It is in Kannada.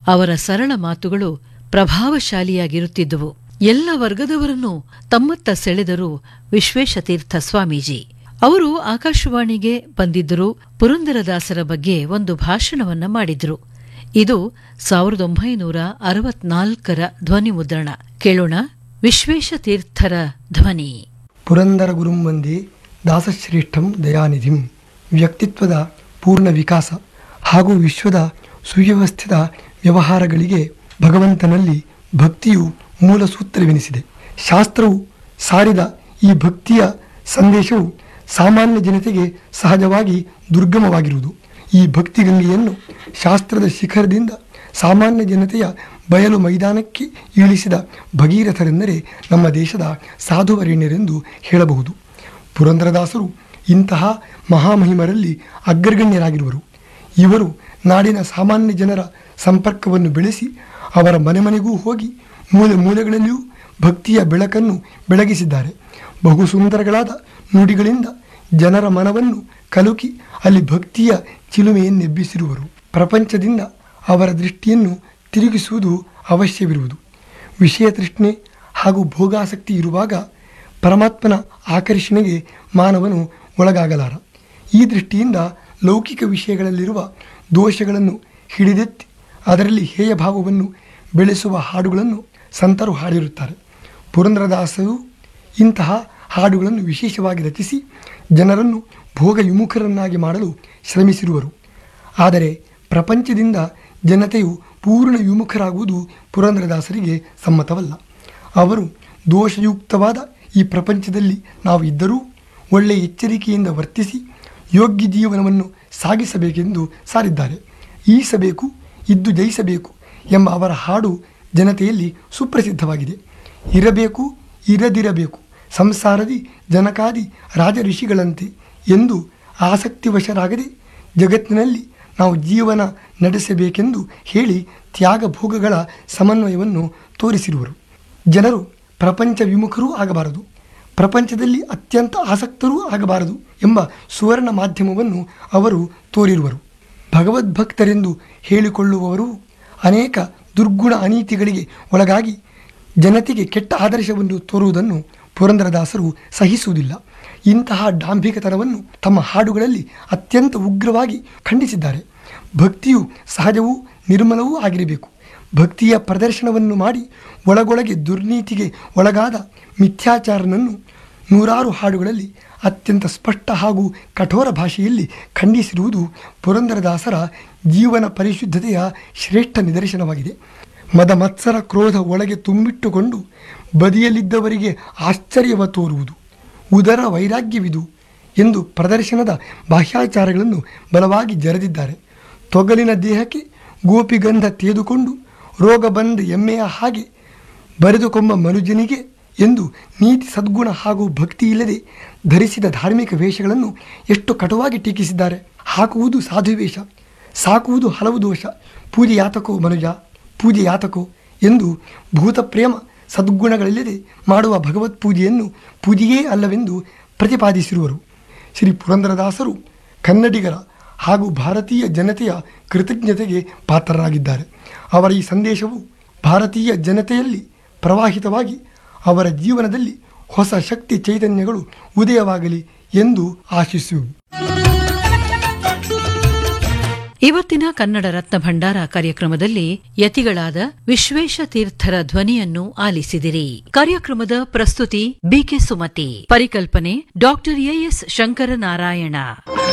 ಅವರ ಸರಳ ಮಾತುಗಳು ಪ್ರಭಾವಶಾಲಿಯಾಗಿರುತ್ತಿದ್ದುವು ಎಲ್ಲ ವರ್ಗದವರನ್ನು ತಮ್ಮತ್ತ ಸೆಳೆದರು ವಿಶ್ವೇಶತೀರ್ಥ ಸ್ವಾಮೀಜಿ ಅವರು ಆಕಾಶವಾಣಿಗೆ ಬಂದಿದ್ದರು ಪುರಂದರದಾಸರ ಬಗ್ಗೆ ಒಂದು ಭಾಷಣವನ್ನ ಮಾಡಿದ್ರು ಇದು ಸಾವಿರದ ಒಂಬೈನೂರ ಅರವತ್ನಾಲ್ಕರ ಧ್ವನಿ ಮುದ್ರಣ ಕೇಳೋಣ ವಿಶ್ವೇಶತೀರ್ಥರ ಧ್ವನಿ ಪುರಂದರ ಗುರುಂ ವಂದೇ ದಾಸಶ್ರೇಷ್ಠಂ ದಯಾನಿಧಿಂ ವ್ಯಕ್ತಿತ್ವದ ಪೂರ್ಣ ವಿಕಾಸ ಹಾಗೂ ವಿಶ್ವದ ಸುವ್ಯವಸ್ಥಿತ ವ್ಯವಹಾರಗಳಿಗೆ ಭಗವಂತನಲ್ಲಿ ಭಕ್ತಿಯು ಮೂಲ ಸೂತ್ರವೆನಿಸಿದೆ ಶಾಸ್ತ್ರವು ಸಾರಿದ ಈ ಭಕ್ತಿಯ ಸಂದೇಶವು ಸಾಮಾನ್ಯ ಜನತೆಗೆ ಸಹಜವಾಗಿ ದುರ್ಗಮವಾಗಿರುವುದು ಈ ಭಕ್ತಿಗಂಗೆಯನ್ನು ಶಾಸ್ತ್ರದ ಶಿಖರದಿಂದ ಸಾಮಾನ್ಯ ಜನತೆಯ ಬಯಲು ಮೈದಾನಕ್ಕೆ ಇಳಿಸಿದ ಭಗೀರಥರೆಂದರೆ ನಮ್ಮ ದೇಶದ ಸಾಧುವರೇಣ್ಯರೆಂದು ಹೇಳಬಹುದು ಪುರಂದರದಾಸರು ಇಂತಹ ಮಹಾಮಹಿಮರಲ್ಲಿ ಅಗ್ರಗಣ್ಯರಾಗಿರುವರು ಇವರು ನಾಡಿನ ಸಾಮಾನ್ಯ ಜನರ ಸಂಪರ್ಕವನ್ನು ಬೆಳೆಸಿ ಅವರ ಮನೆ ಮನೆಗೂ ಹೋಗಿ ಮೂಲೆ ಮೂಲೆಗಳಲ್ಲಿಯೂ ಭಕ್ತಿಯ ಬೆಳಕನ್ನು ಬೆಳಗಿಸಿದ್ದಾರೆ ಬಹು ಸುಂದರಗಳಾದ ನುಡಿಗಳಿಂದ ಜನರ ಮನವನ್ನು ಕಲುಕಿ ಅಲ್ಲಿ ಭಕ್ತಿಯ ಚಿಲುಮೆಯನ್ನೆಬ್ಬಿಸಿರುವರು ಪ್ರಪಂಚದಿಂದ ಅವರ ದೃಷ್ಟಿಯನ್ನು ತಿರುಗಿಸುವುದು ಅವಶ್ಯವಿರುವುದು ವಿಷಯ ತೃಷ್ಣೆ ಹಾಗೂ ಭೋಗಾಸಕ್ತಿ ಇರುವಾಗ ಪರಮಾತ್ಮನ ಆಕರ್ಷಣೆಗೆ ಮಾನವನು ಒಳಗಾಗಲಾರ ಈ ದೃಷ್ಟಿಯಿಂದ ಲೌಕಿಕ ವಿಷಯಗಳಲ್ಲಿರುವ ದೋಷಗಳನ್ನು ಹಿಡಿದೆತ್ತಿ ಅದರಲ್ಲಿ ಹೇಯ ಭಾವವನ್ನು ಬೆಳೆಸುವ ಹಾಡುಗಳನ್ನು ಸಂತರು ಹಾಡಿರುತ್ತಾರೆ ಪುರಂದರದಾಸರು ಇಂತಹ ಹಾಡುಗಳನ್ನು ವಿಶೇಷವಾಗಿ ರಚಿಸಿ ಜನರನ್ನು ಭೋಗ ವಿಮುಖರನ್ನಾಗಿ ಮಾಡಲು ಶ್ರಮಿಸಿರುವರು ಆದರೆ ಪ್ರಪಂಚದಿಂದ ಜನತೆಯು ಪೂರ್ಣ ವಿಮುಖರಾಗುವುದು ಪುರಂದರದಾಸರಿಗೆ ಸಮ್ಮತವಲ್ಲ ಅವರು ದೋಷಯುಕ್ತವಾದ ಈ ಪ್ರಪಂಚದಲ್ಲಿ ನಾವು ಇದ್ದರೂ ಒಳ್ಳೆಯ ಎಚ್ಚರಿಕೆಯಿಂದ ವರ್ತಿಸಿ ಯೋಗ್ಯ ಜೀವನವನ್ನು ಸಾಗಿಸಬೇಕೆಂದು ಸಾರಿದ್ದಾರೆ ಈಸಬೇಕು ಇದ್ದು ಜಯಿಸಬೇಕು ಎಂಬ ಅವರ ಹಾಡು ಜನತೆಯಲ್ಲಿ ಸುಪ್ರಸಿದ್ಧವಾಗಿದೆ ಇರಬೇಕು ಇರದಿರಬೇಕು ಸಂಸಾರದಿ ಜನಕಾದಿ ರಾಜ ಋಷಿಗಳಂತೆ ಎಂದು ಆಸಕ್ತಿವಶರಾಗದೆ ಜಗತ್ತಿನಲ್ಲಿ ನಾವು ಜೀವನ ನಡೆಸಬೇಕೆಂದು ಹೇಳಿ ತ್ಯಾಗ ಭೋಗಗಳ ಸಮನ್ವಯವನ್ನು ತೋರಿಸಿರುವರು ಜನರು ಪ್ರಪಂಚ ವಿಮುಖರೂ ಆಗಬಾರದು ಪ್ರಪಂಚದಲ್ಲಿ ಅತ್ಯಂತ ಆಸಕ್ತರೂ ಆಗಬಾರದು ಎಂಬ ಸುವರ್ಣ ಮಾಧ್ಯಮವನ್ನು ಅವರು ತೋರಿರುವರು ಭಗವದ್ಭಕ್ತರೆಂದು ಹೇಳಿಕೊಳ್ಳುವವರು ಅನೇಕ ದುರ್ಗುಣ ಅನೀತಿಗಳಿಗೆ ಒಳಗಾಗಿ ಜನತೆಗೆ ಕೆಟ್ಟ ಆದರ್ಶವನ್ನು ತೋರುವುದನ್ನು ಪುರಂದರದಾಸರು ಸಹಿಸುವುದಿಲ್ಲ ಇಂತಹ ಡಾಂಭಿಕತನವನ್ನು ತಮ್ಮ ಹಾಡುಗಳಲ್ಲಿ ಅತ್ಯಂತ ಉಗ್ರವಾಗಿ ಖಂಡಿಸಿದ್ದಾರೆ ಭಕ್ತಿಯು ಸಹಜವೂ ನಿರ್ಮಲವೂ ಆಗಿರಬೇಕು ಭಕ್ತಿಯ ಪ್ರದರ್ಶನವನ್ನು ಮಾಡಿ ಒಳಗೊಳಗೆ ದುರ್ನೀತಿಗೆ ಒಳಗಾದ ಮಿಥ್ಯಾಚಾರನನ್ನು ನೂರಾರು ಹಾಡುಗಳಲ್ಲಿ ಅತ್ಯಂತ ಸ್ಪಷ್ಟ ಹಾಗೂ ಕಠೋರ ಭಾಷೆಯಲ್ಲಿ ಖಂಡಿಸಿರುವುದು ಪುರಂದರದಾಸರ ಜೀವನ ಪರಿಶುದ್ಧತೆಯ ಶ್ರೇಷ್ಠ ನಿದರ್ಶನವಾಗಿದೆ ಮದ ಮತ್ಸರ ಕ್ರೋಧ ಒಳಗೆ ತುಂಬಿಟ್ಟುಕೊಂಡು ಬದಿಯಲ್ಲಿದ್ದವರಿಗೆ ಆಶ್ಚರ್ಯವ ತೋರುವುದು ಉದರ ವೈರಾಗ್ಯವಿದು ಎಂದು ಪ್ರದರ್ಶನದ ಬಾಹ್ಯಾಚಾರಗಳನ್ನು ಬಲವಾಗಿ ಜರೆದಿದ್ದಾರೆ ತೊಗಲಿನ ದೇಹಕ್ಕೆ ಗೋಪಿಗಂಧ ತೆಗೆದುಕೊಂಡು ರೋಗ ಬಂದ ಎಮ್ಮೆಯ ಹಾಗೆ ಬರೆದುಕೊಂಬ ಮನುಜನಿಗೆ ಎಂದು ನೀತಿ ಸದ್ಗುಣ ಹಾಗೂ ಭಕ್ತಿ ಇಲ್ಲದೆ ಧರಿಸಿದ ಧಾರ್ಮಿಕ ವೇಷಗಳನ್ನು ಎಷ್ಟು ಕಟುವಾಗಿ ಟೀಕಿಸಿದ್ದಾರೆ ಹಾಕುವುದು ಸಾಧುವೇಷ ಸಾಕುವುದು ಹಲವು ದೋಷ ಪೂಜೆ ಯಾತಕೋ ಮನುಜ ಪೂಜೆ ಯಾತಕೋ ಎಂದು ಭೂತಪ್ರೇಮ ಸದ್ಗುಣಗಳಿಲ್ಲದೆ ಮಾಡುವ ಭಗವತ್ ಪೂಜೆಯನ್ನು ಪೂಜೆಯೇ ಅಲ್ಲವೆಂದು ಪ್ರತಿಪಾದಿಸಿರುವರು ಶ್ರೀ ಪುರಂದರದಾಸರು ಕನ್ನಡಿಗರ ಹಾಗೂ ಭಾರತೀಯ ಜನತೆಯ ಕೃತಜ್ಞತೆಗೆ ಪಾತ್ರರಾಗಿದ್ದಾರೆ ಅವರ ಈ ಸಂದೇಶವು ಭಾರತೀಯ ಜನತೆಯಲ್ಲಿ ಪ್ರವಾಹಿತವಾಗಿ ಅವರ ಜೀವನದಲ್ಲಿ ಹೊಸ ಶಕ್ತಿ ಚೈತನ್ಯಗಳು ಉದಯವಾಗಲಿ ಎಂದು ಆಶಿಸುವು ಇವತ್ತಿನ ಕನ್ನಡ ರತ್ನ ಭಂಡಾರ ಕಾರ್ಯಕ್ರಮದಲ್ಲಿ ಯತಿಗಳಾದ ವಿಶ್ವೇಶತೀರ್ಥರ ಧ್ವನಿಯನ್ನು ಆಲಿಸಿದಿರಿ ಕಾರ್ಯಕ್ರಮದ ಪ್ರಸ್ತುತಿ ಬಿಕೆ ಸುಮತಿ ಪರಿಕಲ್ಪನೆ ಡಾಕ್ಟರ್ ಎಎಸ್ ಶಂಕರನಾರಾಯಣ